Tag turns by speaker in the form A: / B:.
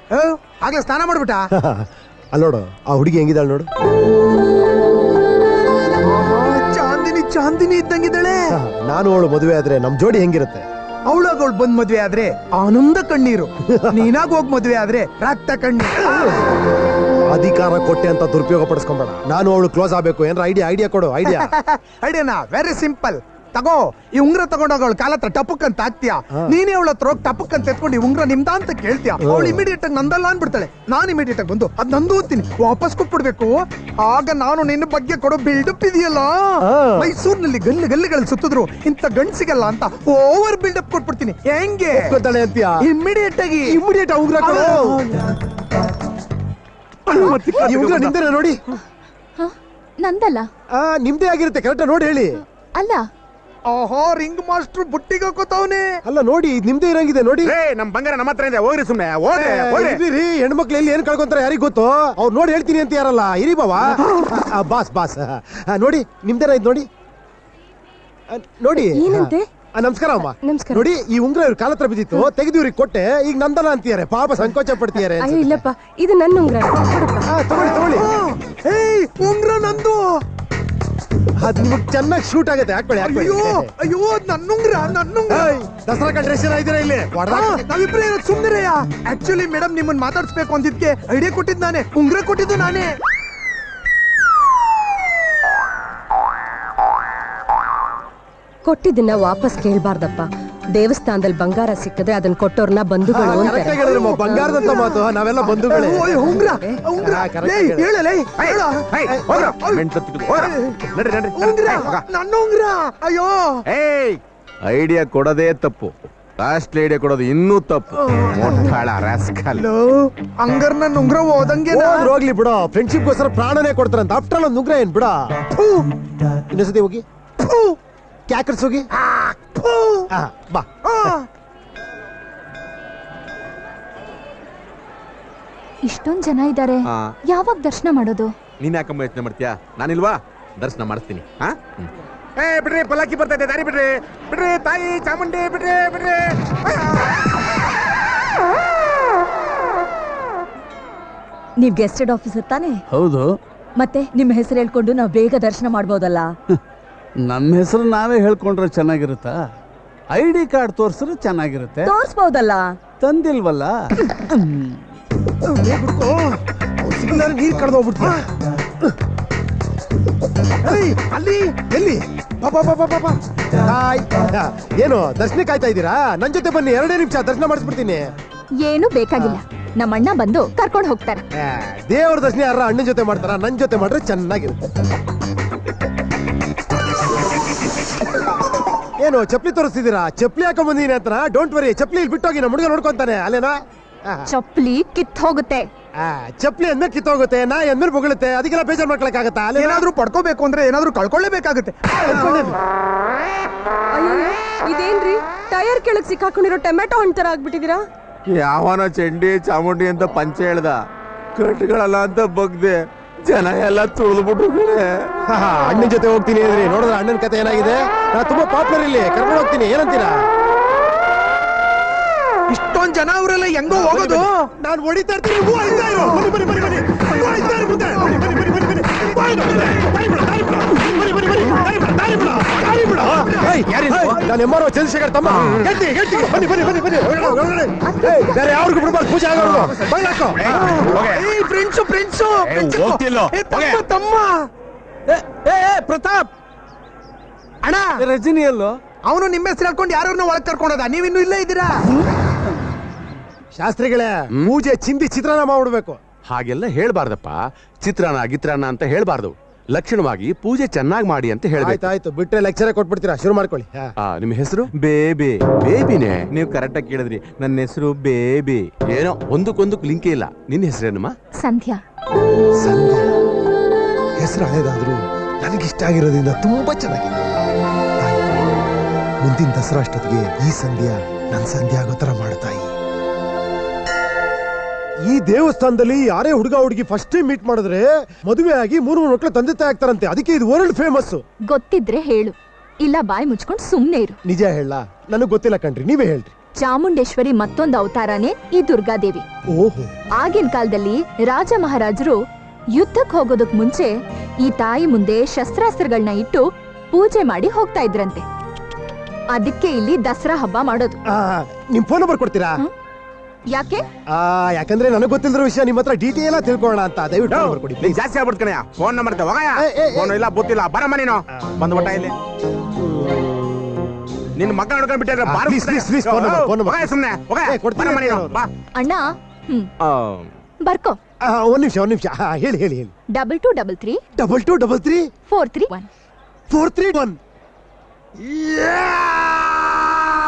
A: ಏ, ಆಗ್ಲೇ ಸ್ನಾನ ಮಾಡ್ಬಿಟ್ಟ
B: ಅಲ್ಲಿ ನೋಡು ಆ ಹುಡುಗಿ ಹೆಂಗಿದಾಳೆ ನೋಡು
A: ಚಾಂದಿನಿ ಚಾಂದಿನಿ ಇದ್ದಂಗಿದ್ದಾಳೆ
B: ನಾನು ಅವಳು ಮದುವೆ ಆದ್ರೆ ನಮ್ ಜೋಡಿ ಹೆಂಗಿರುತ್ತೆ
A: ಅವಳಾಗ ಅವಳು ಬಂದ್ ಮದ್ವೆ ಆದ್ರೆ ಆನಂದ ಕಣ್ಣೀರು ನೀನಾಗ ಹೋಗ್ ಮದ್ವೆ ಆದ್ರೆ ರಕ್ತ ಕಣ್ಣೀರು
B: ಅಧಿಕಾರ ಕೊಟ್ಟೆ ಅಂತ ದುರುಪಯೋಗ ಪಡಿಸ್ಕೊಂಬೇಡ ನಾನು ಅವಳು ಕ್ಲೋಸ್ ಆಗ್ಬೇಕು ಏನಾರ ಐಡಿಯಾ ಐಡಿಯಾ ಕೊಡು ಐಡಿಯಾ
A: ಐಡಿಯಾನಾ ವೆರಿ ಸಿಂಪಲ್ ತಗೋ ಈ ಉಂಗ್ರ ತಗೊಂಡೋಗ ಅವಳ ಕಾಲ ಹತ್ರ ಟಪಕ್ ಅಂತ ಹಾಕ್ತೀಯ ನೀನೇ ಅವಳ ಹತ್ರ ಹೋಗಿ ಟಪಕ್ ಅಂತ ಎತ್ಕೊಂಡು ಈ ಉಂಗ್ರ ನಿಮ್ದ ಅಂತ ಕೇಳ್ತೀಯ ಅವಳು ಇಮಿಡಿಯೇಟ್ ಆಗಿ ನಂದಲ್ಲ ಅನ್ಬಿಡ್ತಾಳೆ ನಾನು ಇಮಿಡಿಯೇಟ್ ಆಗಿ ಬಂದು ಅದ್ ನಂದು ಓದ್ತೀನಿ ವಾಪಸ್ ಕೊಟ್ಬಿಡ್ಬೇಕು ಆಗ ನಾನು ನಿನ್ನ ಬಗ್ಗೆ ಕೊಡೋ ಬಿಲ್ಡಪ್ ಇದೆಯಲ್ಲ ಮೈಸೂರಿನಲ್ಲಿ ಗಲ್ಲಿ ಗಲ್ಲಿಗಳಲ್ಲಿ ಸುತ್ತಿದ್ರು ಇಂಥ ಗಂಡ್ಸಿಗಲ್ಲ ಅಂತ ಓವರ್ ಬಿಲ್ಡಪ್ ಕೊಟ್ಬಿಡ್ತೀನಿ ಹೆಂಗೆ
B: ಗೊತ್ತಾಳೆ ಅಂತೀಯ
A: ಇಮಿಡಿಯೇಟ್ ಆಗಿ
B: ಇಮಿಡಿಯೇಟ್ ಉಂಗ್ರ ಕೊಡು ಈ ಉಂಗ್ರ ನಿಮ್ದೇನಾ ನೋಡಿ
C: ಹ? ನಂದಲ್ಲ
B: ಆ ನಿಮ್ದೇ ಆಗಿರುತ್ತೆ ಕರೆಕ್ಟ್ ನೋಡಿ ಹೇಳಿ
C: ಅಲ್ಲ
A: ಆಹಾ ರಿಂಗ್ ಮಾಸ್ಟರ್ ಬುಟ್ಟಿಗೆ ಹಾಕೋತಾವನೆ
B: ಅಲ್ಲ ನೋಡಿ ಇದ್ ನಿಮ್ದೇ ಇರಂಗಿದೆ ನೋಡಿ
D: ಏ ನಮ್ ಬಂಗಾರ ನಮ್ಮ ಹತ್ರ ಇದೆ ಹೋಗ್ರಿ ಸುಮ್ನೆ ಹೋಗ್ರಿ ಹೋಗ್ರಿ
B: ಇರ್ಲಿ ರೀ ಹೆಣ್ಮಕ್ಳು ಎಲ್ಲಿ ಏನ್ ಕಳ್ಕೊಂತಾರೆ ಯಾರಿಗ್ ಗೊತ್ತು ಅವ್ರು ನೋಡಿ ಹೇಳ್ತೀನಿ ಅಂತ ಯಾರಲ್ಲ ಇರಿ ಬಾವಾ ಆ, ಬಾಸ್ ಬಾಸ್ ಆ, ನೋಡಿ ನಿಮ್ದೇನ ಇದ್ ನೋಡಿ ಆ, ನೋಡಿ
C: ಏನಂತೆ?
B: ಆ, ನಮಸ್ಕಾರ ಅಮ್ಮ
C: ನಮಸ್ಕಾರ.
B: ನೋಡಿ ಈ ಉಂಗ್ರ ಇವ್ರ ಕಾಲ ಹತ್ರ ಬಿದ್ದಿತ್ತು ತೆಗೆದು ಇವ್ರಿಗೆ ಕೊಟ್ಟೆ ಈಗ ನಂದನ ಅಂತಿದ್ದಾರೆ ಪಾಪ ಸಂಕೋಚ ಪಡ್ತಿದ್ದಾರೆ
C: ಅಯ್ಯೋ ಇಲ್ಲಪ್ಪ ಇದು ನನ್ನ ಉಂಗ್ರ
B: ತಗೊಳ್ಳಿ ತಗೊಳ್ಳಿ
A: ಏಯ್ ಉಂಗ್ರ ನಂದು
B: ಅದ್ ನಿಮಗ್ ಚೆನ್ನಾಗಿ ಶೂಟ್ ಆಗುತ್ತೆ ಹಾಕೊಳ್ಳಿ ಹಾಕೊಳ್ಳಿ.
A: ಅಯ್ಯೋ ಅಯ್ಯೋ ಅದ್ ನನ್ನುಂಗ್ರ ನನ್ನುಂಗ್ರ
B: ಏಯ್, ದಸರಾ ಕಂಟ್ರೇಷನ್ ಆಗಿದ್ದೀರಾ ಇಲ್ಲಿ ಹೊಡ್ದಾಕ್-
A: ನಾವಿಬ್ರು ಇರೋದು ಸುಮ್ಮನೆಯ ಆಕ್ಚುಲಿ ಮೇಡಮ್ ನಿಮ್ಮನ್ನ ಮಾತಾಡ್ಸ್ಬೇಕು ಅಂದಿದ್ಕೆ ಐಡಿಯಾ ಕೊಟ್ಟಿದ್ ನಾನೇ ಉಂಗ್ರ ಕೊಟ್ಟಿದ್ದು ನಾನೇ
C: ಕೊಟ್ಟಿದ್ದನ್ನ ವಾಪಸ್ ಕೇಳ್ಬಾರ್ದಪ್ಪ ದೇವಸ್ಥಾನದಲ್ಲಿ ಬಂಗಾರ ಸಿಕ್ಕಿದ್ರೆ ಅದನ್ನ ಕೊಟ್ಟೋರ್ನ ಬಂಧುಗಳು
B: correct
C: ಅಂತಾರೆ
B: ಆಗಿ ಹೇಳಿದ್ರಮ್ಮ, ಬಂಗಾರದಂತ ಮಾತು ನಾವೆಲ್ಲ ಬಂಧುಗಳೇ
A: ಓಯ್, ಉಂಗ್ರ ಉಂಗ್ರ
B: ಹಾ, correct
A: ಲೇ,
B: ಆಗಿ ಹೇಳು.
A: ಹೇಳಲೇ ಹೇಳ
D: ಏಯ್, ಹೋಗ್ರ. ಮೆಂಟ್ಲು ತಿಕ್ಕಿದ್ದು. ಹೋಗ್ರ. ನಡ್ರಿ ನಡ್ರಿ
A: ಉಂಗ್ರ
D: ಏಯ್, ಹೋಗ.
A: ನನ್ನ ಉಂಗ್ರ ಅಯ್ಯೋ
D: ಏಯ್ ಐಡಿಯಾ ಕೊಡೋದೇ ತಪ್ಪು ಕಾಸ್ಟ್ಲಿ ಐಡಿಯಾ ಕೊಡೋದು ಇನ್ನೂ ತಪ್ಪು ಮೊಟ್ಟಾಳ ರಾಸ್ಕಲ್
A: ಲೋ, ಹಂಗಾರ್ ನನ್ನ ಉಂಗ್ರ ಓದಂಗೆ
B: ಹೋದ್ರು ಹೋಗ್ಲಿ ಬಿಡೋ ಫ್ರೆಂಡ್ಶಿಪ್ ಗೋಸ್ಕರ ಪ್ರಾಣನೇ ಕೊಡ್ತಾರಂತ ಆಫ್ಟರ್ ಆಲ್ ಒಂದು ಉಗ್ರ ಏನ್ ಬಿಡ ಇನ್ನೊಂದ್ಸತಿ ಹೋಗಿ ಕ್ಯಾಕರ್ಸ್ ಹೋಗಿ ಆ, ಬಾ
E: ಇಷ್ಟೊಂದ್ ಜನ ಇದ್ದಾರೆ
D: ಹಾ.
E: ಯಾವಾಗ ದರ್ಶನ ಮಾಡೋದು
D: ನೀನ್ ಯಾಕಮ್ಮ ಯೋಚನೆ ಮಾಡ್ತೀಯಾ ನಾನಿಲ್ವಾ ದರ್ಶನ ಮಾಡಿಸ್ತೀನಿ ಹಾ ಹ್ಮ್. ಏ ಬಿಡ್ರಿ ಪಲ್ಲಕ್ಕಿ ಬರ್ತಾ ಇದೆ ದಾರಿ ಬಿಡ್ರಿ ಬಿಡ್ರಿ ತಾಯಿ ಚಾಮುಂಡಿ ಬಿಡ್ರಿ ಬಿಡ್ರಿ
F: ನೀವ್ ಗೆಸ್ಟೆಡ್ ಆಫೀಸರ್ ತಾನೇ
G: ಹೌದು
F: ಮತ್ತೆ ನಿಮ್ಮ ಹೆಸರು ಹೇಳ್ಕೊಂಡು ನಾವು ಬೇಗ ದರ್ಶನ ಮಾಡ್ಬೋದಲ್ಲ
G: ನಮ್ಮ ಹೆಸರು ನಾವೇ ಹೇಳ್ಕೊಂಡ್ರೆ ಚೆನ್ನಾಗಿರುತ್ತಾ ಐ ಡಿ ಕಾರ್ಡ್ ತೋರಿಸಿದ್ರೆ ಚೆನ್ನಾಗಿರುತ್ತೆ
F: ತೋರ್ಸ್ಬೋದಲ್ಲ
G: ತಂದಿಲ್ವಲ್ಲ
B: ಸಿಗ್ಲಾರ ನೀರ್ ಕಡ್ದು ಹೋಗ್ಬಿಡ್ತೀಯ ಏಯ್, ಅಲ್ಲಿ ಎಲ್ಲಿ ಬಾ, ಬಾ, ಬಾ, ಬಾ, ಬಾ, ಬಾ. ಹಾಯ್. ಆ, ಏನು ದರ್ಶನ ಕಾಯ್ತಾ ಇದ್ದೀರಾ ನನ್ ಜೊತೆ ಬನ್ನಿ ಎರಡೇ ನಿಮಿಷ ದರ್ಶನ ಮಾಡಿಸ್ಬಿಡ್ತೀನಿ
E: ಏನು ಬೇಕಾಗಿಲ್ಲ ನಮ್ಮಣ್ಣ ಬಂದು ಕರ್ಕೊಂಡು ಹೋಗ್ತಾರೆ
B: ಆ, ದೇವ್ರ ದರ್ಶನ ಯಾರ ಅಣ್ಣನ ಜೊತೆ ಮಾಡ್ತಾರ ನನ್ ಜೊತೆ ಮಾಡ್ರೆ ಚೆನ್ನಾಗಿರುತ್ತೆ ಏನು ಚಪ್ಲಿ ತೋರಿಸ್ತಿದ್ದೀರಾ ಚಪ್ಲಿ ಹಾಕೊಂಡ್ ಬಂದೀನಿ ಅಂತ ಡೋಂಟ್ ವರಿ ಚಪ್ಲಿ ಇಲ್ಲಿ ಬಿಟ್ಟೋಗಿ ನಮ್ಮ ಹುಡುಗ ನೋಡ್ಕೊಂತಾನೆ ಅಲ್ಲೇನಾ ಆ,
E: ಚಪ್ಲಿ ಕಿತ್ ಹೋಗುತ್ತೆ
B: ಆ, ಚಪ್ಲಿ ಅಂದ್ಮೇಲೆ ಕಿತ್ತೋಗುತ್ತೆ ನಾ ಎಂದ್ಮೇಲೆ ಬೊಗಳುತ್ತೆ ಅದಕ್ಕೆಲ್ಲ ಬೇಜಾರ್ ಮಾಡ್ಕೊಳಕ್ಕಾಗತ್ತಾ ಅಲ್ಲೇನಾ
A: ಏನಾದ್ರೂ ಪಡ್ಕೋಬೇಕು ಅಂದ್ರೆ ಏನಾದ್ರೂ ಕಳ್ಕೊಳ್ಳೇಬೇಕಾಗುತ್ತೆ
C: ಅಯ್ಯೋ ಇದೇನ್ರಿ ಟೈರ್ ಕೆಳಗ್ ಸಿಕ್ಕಾಕೊಂಡಿರೋ ಟೊಮೆಟೊ ಹಣ್ಣು ತರ ಆಗ್ಬಿಟ್ಟಿದೀರಾ
D: ಯಾವನ ಚಂಡಿ ಚಾಮುಂಡಿ ಅಂತ ಪಂಚ ಹೇಳ್ದ ಕಟ್ಗಳಲ್ಲ ಅಂತ ಬಗ್ದೆ ಜನ ಎಲ್ಲ ತುಳಿದ್ಬಿಟ್ಟು
B: ಅಣ್ಣನ ಜೊತೆ ಹೋಗ್ತೀನಿ ಅಂದ್ರಿ ನೋಡಿದ್ರೆ ಅಣ್ಣನ ಕತೆ ಏನಾಗಿದೆ ನಾ ತುಂಬಾ ಪಾಪ್ಯುಲರ್ ಇಲ್ಲಿ ಕರ್ಕೊಂಡು ಹೋಗ್ತೀನಿ ಏನಂತೀರಾ
A: ಇಷ್ಟೊಂದ್ ಜನ ಅವರೆಲ್ಲ ಹೆಂಗೋ ಹೋಗೋದು
B: ನಾನು ಹೊಡಿತಾ ಇರ್ತೀನಿ ನೀವು ಹೊಡಿತಾ ಇರು. ಬನ್ನಿ, ಬನ್ನಿ, ಬನ್ನಿ, ಬನ್ನಿ. ನೀವು ಹೊಡಿತಾ ಇರು ಮುಂದೆ. ಬನ್ನಿ, ಬನ್ನಿ, ಬನ್ನಿ, ಬನ್ನಿ, ಬನ್ನಿ. ಬಾ, ಇದು ಮುಂದೆ. ದಾರಿ ಬಿಡು, ದಾರಿ ಬಿಡು. ಬನ್ನಿ, ಬನ್ನಿ, ಬನ್ನಿ. ದಾರಿ ಬಿಡು, ದಾರಿ ಬಿಡು, ದಾರಿ ಬಿಡು. ಏಯ್, ಏಯ್, ನಾನು ಎಂ ಆರ್ ಚಂದ್ರಶೇಖರ್ ತಮ್ಮ ಗೆಲ್ತಿ ಗೆಲ್ತಿ ಬನ್ನಿ ಬನ್ನಿ ಬನ್ನಿ ಬನ್ನಿ ಒಳಗಡೆ, ಒಳಗಡೆ. ಏಯ್, ಬೇರೆ ಯಾರಿಗೂ ಬಿಡ್ಬಾರ್ದು ಪೂಜೆ ಆಗೋರು ಬೈಲಾಕೋ
A: ಏಯ್ ಫ್ರೆಂಡ್ಸು ಫ್ರೆಂಡ್ಸು
D: ಹೋಗ್ತಿಲ್ಲೋ?
A: ತಮ್ಮ ತಮ್ಮ
G: ಏ ಏ, ಪ್ರತಾಪ್
A: ಅಣ್ಣ
G: ರಜನಿಯಲ್ಲೋ
A: ಅವನು ನಿಮ್ಮ ಹೆಸರು ಹೇಳ್ಕೊಂಡು ಯಾರನ್ನ ಒಳಗ್ ಕರ್ಕೊಂಡದ ನೀವಿನ್ನು ಇಲ್ಲೇ ಇದ್ದೀರಾ
B: ಶಾಸ್ತ್ರಿಗಳೇ ಪೂಜೆ ಚಿಂದಿ ಚಿತ್ರಾನ್ನ ಮಾಡ್ಬಿಡ್ಬೇಕು
D: ಹಾಗೆಲ್ಲ ಹೇಳ್ಬಾರ್ದಪ್ಪ ಚಿತ್ರಾನ್ನ ಗಿತ್ರಾನ್ನ ಅಂತ ಹೇಳ್ಬಾರ್ದು ಲಕ್ಷಣವಾಗಿ ಪೂಜೆ ಚೆನ್ನಾಗಿ ಮಾಡಿ ಅಂತ ಹೇಳ್ಬೇಕು
B: ಆಯ್ತು ಆಯ್ತು ಬಿಟ್ರೆ ಲೆಕ್ಚರೇ ಕೊಟ್ಬಿಡ್ತೀರಾ ಶುರು ಮಾಡ್ಕೊಳ್ಳಿ ಹಾ.
D: ಆ, ನಿಮ್ಮ ಹೆಸರು ಬೇಬಿ ಬೇಬಿನೇ ನೀವು ಕರೆಕ್ಟ್ ಆಗಿ ಕೇಳಿದ್ರಿ ನನ್ನ ಹೆಸರು ಬೇಬಿ ಏನೋ ಒಂದಕ್ಕೊಂದಕ್ಕೆ ಲಿಂಕೇ ಇಲ್ಲ ನಿನ್ನ ಹೆಸರೇನಮ್ಮ
E: ಸಂಧ್ಯಾ
B: ಸಂಧ್ಯಾ ಹೆಸರು ಹಳೇದಾದ್ರೂ ನನಗಿಷ್ಟ ಆಗಿರೋದ್ರಿಂದ ತುಂಬಾ ಚೆನ್ನಾಗಿದೆ ತಾಯಿ, ಮುಂದಿನ ದಸರಾ ಅಷ್ಟೊತ್ತಿಗೆ ಈ ಸಂಧ್ಯಾ ನನ್ ಸಂಧ್ಯಾ ಆಗೋ ತರ ಮಾಡ್ತಾಯಿ ಈ ದೇವಸ್ಥಾನದಲ್ಲಿ ಯಾರೇ ಹುಡುಗ ಹುಡುಗಿ ಫಸ್ಟ್ ಟೈಮ್ ಮೀಟ್ ಮಾಡಿದ್ರೆ ಮದುವೆ ಆಗಿ ಮೂರು ಮೂರು ಮಕ್ಕಳು ತಂದೆ ತಾಯಿ ಆಗ್ತಾರಂತೆ ಅದಕ್ಕೆ ಇದು ವರ್ಲ್ಡ್ ಫೇಮಸ್
E: ಗೊತ್ತಿದ್ರೆ ಹೇಳು ಇಲ್ಲ ಬಾಯಿ ಮುಚ್ಕೊಂಡು ಸುಮ್ನೆ ಇರು
B: ನಿಜ ಹೇಳ ನನಗ್ ಗೊತ್ತಿಲ್ಲ ಕಣ್ರಿ ನೀವೇ ಹೇಳ್ರಿ
E: ಚಾಮುಂಡೇಶ್ವರಿ ಮತ್ತೊಂದು ಅವತಾರನೇ ಈ ದುರ್ಗಾದೇವಿ
B: ಓಹೋ
E: ಆಗಿನ ಕಾಲದಲ್ಲಿ ರಾಜ ಮಹಾರಾಜರು ಯುದ್ಧಕ್ಕೆ ಹೋಗೋದಕ್ ಮುಂಚೆ ಈ ತಾಯಿ ಮುಂದೆ ಶಸ್ತ್ರಾಸ್ತ್ರಗಳನ್ನ ಇಟ್ಟು ಪೂಜೆ ಮಾಡಿ ಹೋಗ್ತಾ ಇದ್ರಂತೆ ಅದಕ್ಕೆ ಇಲ್ಲಿ ದಸರಾ ಹಬ್ಬ ಮಾಡೋದು
B: ಆ, ನಿಮ್ ಫೋನ್ ನಂಬರ್ ಕೊಡ್ತೀರಾ
E: ಯಾಕೆ
B: ಆ ಯಾಕಂದ್ರೆ ನನಗೆ ಗೊತ್ತಿಲ್ಲದ ವಿಷಯ ನಿಮ್ಮ ಹತ್ರ ಡೀಟೇಲ್ ಆಗಿ ತಿಳ್ಕೊಳ್ಳೋಣ ಅಂತ ದಯವಿಟ್ಟು ನಂಬರ್ ಕೊಡಿ
D: ನೀನ್ ಜಾಸ್ತಿ ಆಗ್ಬಿಡ್ತು ಕಣಯ್ಯ ಫೋನ್ ನಂಬರ್ ಹೋಗಯ್ಯ
B: ಏ, ಏ, ಏ.
D: ಫೋನ್ ಇಲ್ಲ ಬುತ್ತಿಲ್ಲ ಬರಮ್ಮ ನೀನು ಬಂದ್ಬಿಟ್ಟ ಇಲ್ಲಿ ನಿನ್ನ ಮಕ್ಕ ನೋಡ್ಕೊಂಡ್ ಬಿಟ್ಟಿದ್ರೆ ಬಾರು
B: Please, please, please, phone number, phone number.
D: ಹೋಗಯ್ಯ ಸುಮ್ನೆ ಹೋಗಯ್ಯ
B: ಏ, ಕೊಡ್ತೀನಿ
D: ಬರಮ್ಮ ನೀನು
B: ಅವ್ರು.
D: ಬಾ
E: ಅಣ್ಣ ಹ್ಮ್
D: ಆ,
E: ಬರ್ಕೋ
B: ಆ, ಒಂದ್ ನಿಮಿಷ ಒಂದ್ ನಿಮಿಷ ಹಾ ಹೇಳಿ ಹೇಳಿ ಹೇಳಿ
E: double two double three
B: double two double three
E: four three one
B: four three one